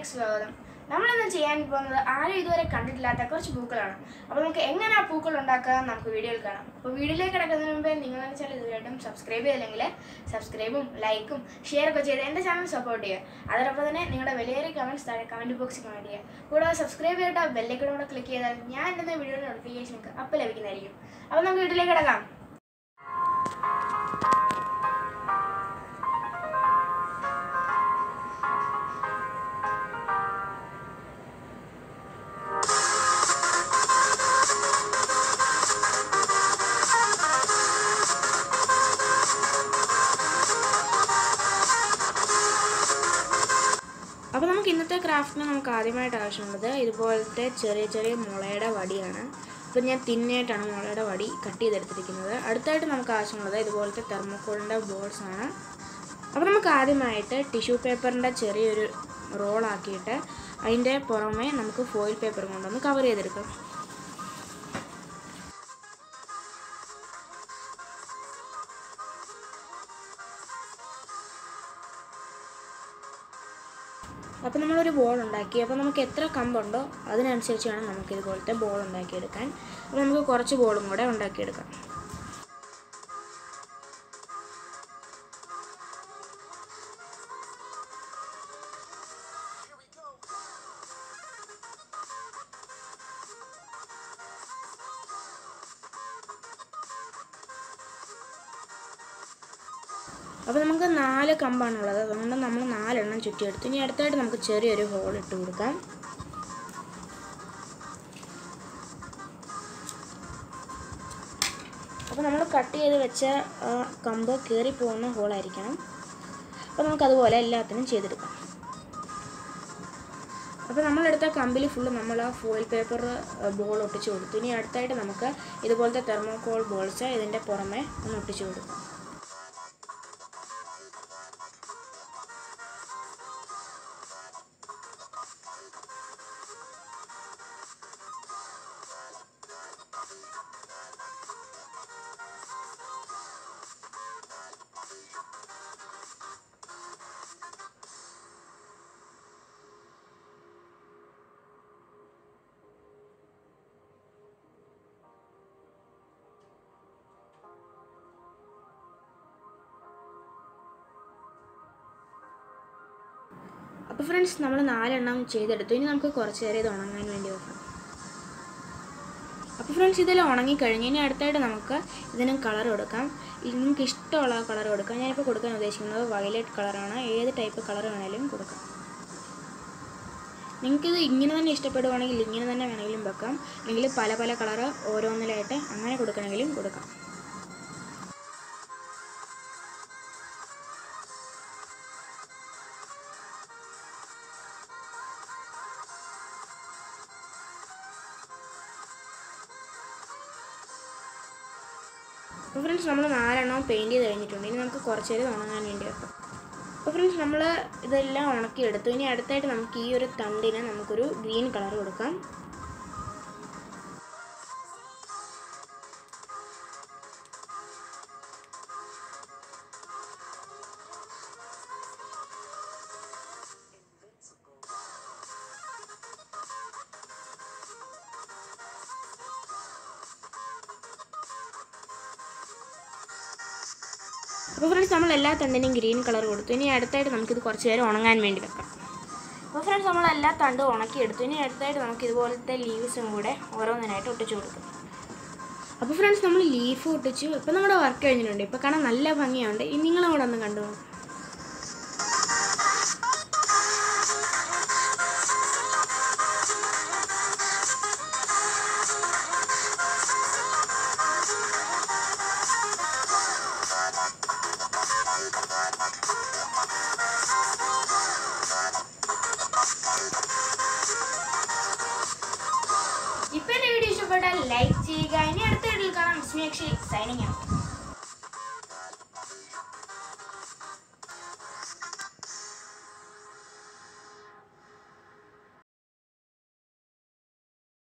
വീഡിയോയിലേക്ക് സ്വാഗതം നമ്മളിന്ന് ചെയ്യാൻ പോകുന്നത് ആരും ഇതുവരെ കണ്ടിട്ടില്ലാത്ത കുറച്ച് പൂക്കളാണ് അപ്പോൾ നമുക്ക് എങ്ങനെ ആ പൂക്കൾ ഉണ്ടാക്കുക നമുക്ക് വീഡിയോയിൽ കാണാം അപ്പോൾ വീഡിയോയിലേക്ക് കിടക്കുന്നതിന് മുമ്പേ നിങ്ങളെന്ന് വെച്ചാൽ ഇതുവരെയായിട്ടും സബ്സ്ക്രൈബ് ചെയ്തില്ലെങ്കിൽ സബ്സ്ക്രൈബും ലൈക്കും ഷെയർ ഒക്കെ ചെയ്ത് എൻ്റെ ചാനൽ സപ്പോർട്ട് ചെയ്യുക അതോടൊപ്പം തന്നെ നിങ്ങളുടെ വിലയേറിയ കമൻറ്റ്സ് താഴെ കമൻറ്റ് ബോക്സിൽ കമൻറ്റ് ചെയ്യുക കൂടാതെ സബ്സ്ക്രൈബ് ചെയ്തിട്ട് ആ ബെല്ലൈക്കൺ കൂടെ ക്ലിക്ക് ചെയ്താൽ ഞാൻ എൻ്റെ വീഡിയോയുടെ നോട്ടിഫിക്കേഷൻ നിങ്ങൾക്ക് അപ്പോൾ ലഭിക്കുന്നതായിരിക്കും അപ്പോൾ നമുക്ക് വീട്ടിലേക്ക് കിടക്കാം അപ്പോൾ നമുക്ക് ഇന്നത്തെ ക്രാഫ്റ്റിന് നമുക്ക് ആദ്യമായിട്ട് ആവശ്യമുള്ളത് ഇതുപോലത്തെ ചെറിയ ചെറിയ മുളയുടെ വടിയാണ് അപ്പോൾ ഞാൻ തിന്നായിട്ടാണ് മുളയുടെ വടി കട്ട് ചെയ്തെടുത്തിരിക്കുന്നത് അടുത്തായിട്ട് നമുക്ക് ആവശ്യമുള്ളത് ഇതുപോലത്തെ തെർമോക്കോളിൻ്റെ ബോൾസ് ആണ് അപ്പോൾ നമുക്ക് ആദ്യമായിട്ട് ടിഷ്യൂ പേപ്പറിൻ്റെ ചെറിയൊരു റോളാക്കിയിട്ട് അതിൻ്റെ പുറമെ നമുക്ക് ഫോയിൽ പേപ്പർ കൊണ്ടൊന്ന് കവർ ചെയ്തെടുക്കാം അപ്പോൾ നമ്മളൊരു ബോൾ ഉണ്ടാക്കി അപ്പോൾ നമുക്ക് എത്ര കമ്പുണ്ടോ അതിനനുസരിച്ച് വേണം നമുക്ക് ഇതുപോലത്തെ ബോൾ ഉണ്ടാക്കിയെടുക്കാൻ അപ്പോൾ നമുക്ക് കുറച്ച് ബോളും കൂടെ ഉണ്ടാക്കിയെടുക്കാം അപ്പോൾ നമുക്ക് നാല് കമ്പാണുള്ളത് അതുകൊണ്ട് നമ്മൾ നാലെണ്ണം ചുറ്റിയെടുത്തു ഇനി അടുത്തായിട്ട് നമുക്ക് ചെറിയൊരു ഹോൾ ഇട്ട് കൊടുക്കാം അപ്പോൾ നമ്മൾ കട്ട് ചെയ്ത് വെച്ച ആ കമ്പ് കയറി പോകുന്ന ഹോളായിരിക്കണം അപ്പോൾ നമുക്കതുപോലെ എല്ലാത്തിനും ചെയ്തെടുക്കാം അപ്പോൾ നമ്മളെടുത്ത കമ്പിൽ ഫുള്ള് നമ്മൾ ആ ഫോയിൽ പേപ്പർ ബോൾ ഒട്ടിച്ച് കൊടുത്തു ഇനി അടുത്തായിട്ട് നമുക്ക് ഇതുപോലത്തെ തെർമോകോൾ ബോൾസ് ഇതിൻ്റെ പുറമെ ഒന്ന് ഒട്ടിച്ച് കൊടുക്കാം അപ്പോൾ ഫ്രണ്ട്സ് നമ്മൾ നാലെണ്ണം ചെയ്തെടുത്തു ഇനി നമുക്ക് കുറച്ച് നേരം ഇത് ഉണങ്ങാൻ വേണ്ടി വെക്കാം അപ്പോൾ ഫ്രണ്ട്സ് ഇതെല്ലാം ഉണങ്ങിക്കഴിഞ്ഞ് ഇനി അടുത്തായിട്ട് നമുക്ക് ഇതിന് കളർ കൊടുക്കാം ഇത് നിങ്ങൾക്ക് ഇഷ്ടമുള്ള കളർ കൊടുക്കാം ഞാനിപ്പോൾ കൊടുക്കാൻ ഉദ്ദേശിക്കുന്നത് വയലറ്റ് കളറാണ് ഏത് ടൈപ്പ് കളർ വേണേലും കൊടുക്കാം നിങ്ങൾക്കിത് ഇങ്ങനെ തന്നെ ഇഷ്ടപ്പെടുവാണെങ്കിൽ ഇങ്ങനെ തന്നെ വേണമെങ്കിലും വെക്കാം അല്ലെങ്കിൽ പല പല കളറ് ഓരോന്നിലായിട്ട് അങ്ങനെ കൊടുക്കണമെങ്കിലും കൊടുക്കാം അപ്പോൾ ഫ്രണ്ട്സ് നമ്മൾ നാലെണ്ണം പെയിൻറ് ചെയ്ത് കഴിഞ്ഞിട്ടുണ്ട് ഇനി നമുക്ക് കുറച്ച് നേരം ഉണങ്ങാൻ വേണ്ടി വെക്കാം അപ്പോൾ ഫ്രണ്ട്സ് നമ്മൾ ഇതെല്ലാം ഉണക്കിയെടുത്തു ഇനി അടുത്തായിട്ട് നമുക്ക് ഈ ഒരു തണ്ടിന് നമുക്കൊരു ഗ്രീൻ കളർ കൊടുക്കാം അപ്പോൾ ഫ്രണ്ട്സ് നമ്മൾ എല്ലാ തണ്ടിനും ഗ്രീൻ കളർ കൊടുത്തു ഇനി അടുത്തായിട്ട് നമുക്കിത് കുറച്ച് നേരം ഉണങ്ങാൻ വേണ്ടി വെക്കാം അപ്പോൾ ഫ്രണ്ട്സ് നമ്മൾ എല്ലാ തണ്ടും ഉണക്കിയെടുത്തു ഇനി അടുത്തായിട്ട് നമുക്ക് ഇതുപോലത്തെ ലീവ്സും കൂടെ ഓരോന്നിനായിട്ട് ഒട്ടിച്ചു കൊടുക്കും അപ്പോൾ ഫ്രണ്ട്സ് നമ്മൾ ലീഫ് ഒട്ടിച്ചു ഇപ്പോൾ നമ്മുടെ വർക്ക് കഴിഞ്ഞിട്ടുണ്ട് ഇപ്പോൾ കാണാൻ നല്ല ഭംഗിയുണ്ട് ഇനി നിങ്ങളും കൂടെ ഒന്ന് കണ്ടു ഇപ്പൊ എന്റെ വീഡിയോ ഇഷ്ടപ്പെട്ടാൽ ലൈക്ക് ചെയ്യുക ഇനി അടുത്ത വീഡിയോയിൽ കാണാം വിസ്മയക്ഷി സൈനിങ് ഔട്ട്